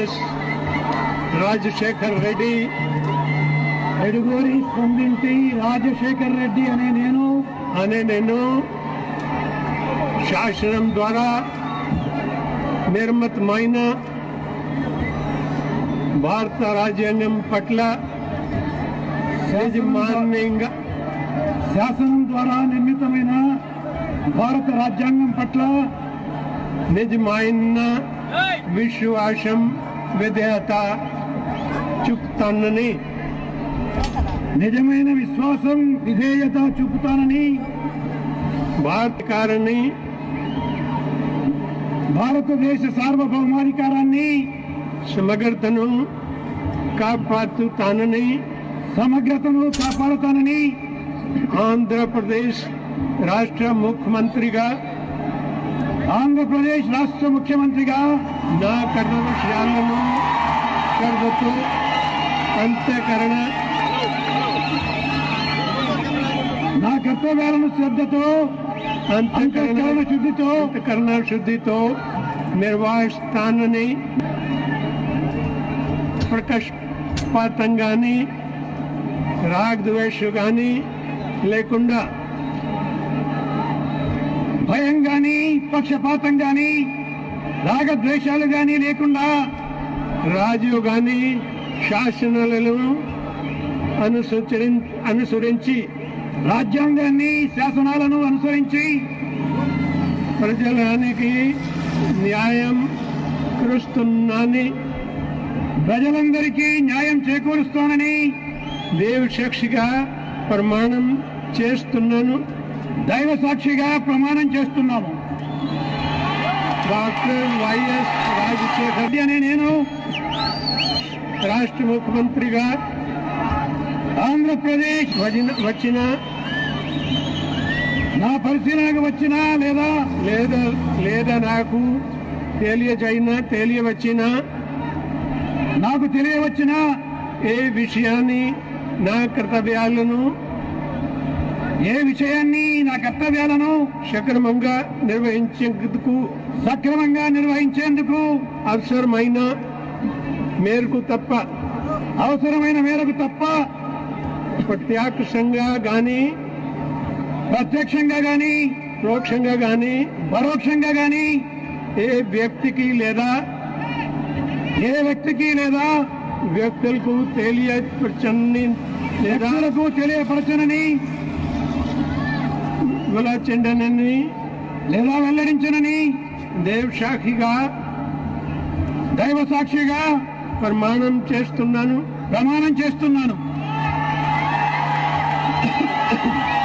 YS Rajasekhar Reddy Eduguri స్పందింటి రాజశేఖర్ రెడ్డి అనే నేను అనే నేను శాసనం ద్వారా నిర్మితమైన భారత రాజ్యాంగం పట్ల యాజమాన్యంగా శాసనం ద్వారా నిర్మితమైన భారత రాజ్యాంగం పట్ల నిజమైన విశ్వాసం విధేయత చూపుతానని నిజమైన విశ్వాసం విధేయత చూపుతానని భారతకారిని భారతదేశ సార్వభౌమాధికారాన్ని సమగ్రతను కాపాడుతానని సమగ్రతను కాపాడుతానని ఆంధ్రప్రదేశ్ రాష్ట్ర ముఖ్యమంత్రిగా ఆంధ్రప్రదేశ్ రాష్ట్ర ముఖ్యమంత్రిగా నా కర్తవ్యాలను శ్రద్ధతో అంత్యకరణ నా కర్తవ్యాలను శ్రద్ధతో అంతఃకరణ అంత్యకరణ శుద్ధితో అంతఃకరణ శుద్ధితో నిర్వహిస్తానని ప్రకాశపాతంగాని రాగద్వేష గాని లేకుండా భయం గాని పక్షపాతం గాని రాగద్వేషాలు గాని లేకుండా రాజు గాని శాసనాలను అనుసరి అనుసరించి రాజ్యాంగాన్ని శాసనాలను అనుసరించి ప్రజలానికి న్యాయం కరుస్తున్నానని ప్రజలందరికీ న్యాయం చేకూరుస్తానని దేవు సాక్షిగా ప్రమాణం చేస్తున్నాను దైవ సాక్షిగా ప్రమాణం చేస్తున్నాము డాక్టర్ వైఎస్ రాజశేఖర్ రెడ్డి అనే నేను రాష్ట్ర ముఖ్యమంత్రిగా ఆంధ్రప్రదేశ్ వదిన- వచ్చిన నా పరిశీలనకు వచ్చినా లేదా లేదా లేదా నాకు తెలియజైన తెలియవచ్చిన నాకు తెలియవచ్చినా ఏ విషయాన్ని నా కర్తవ్యాలను ఏ విషయాన్ని నా కర్తవ్యాలను సక్రమంగా నిర్వహించేందుకు సక్రమంగా నిర్వహించేందుకు అవసరమైన మేరకు తప్ప అవసరమైన మేరకు తప్ప ప్రత్యక్షంగా గాని ప్రత్యక్షంగా గాని పరోక్షంగా గాని పరోక్షంగా గాని ఏ వ్యక్తికి లేదా ఏ వ్యక్తికి లేదా వ్యక్తులకు తెలియపరచని లేదా వ్యక్తులకు తెలియపరచనని విలచెండనని లేదా వెల్లడించనని దేవ్ సాక్షిగా దైవ సాక్షిగా ప్రమాణం చేస్తున్నాను ప్రమాణం చేస్తున్నాను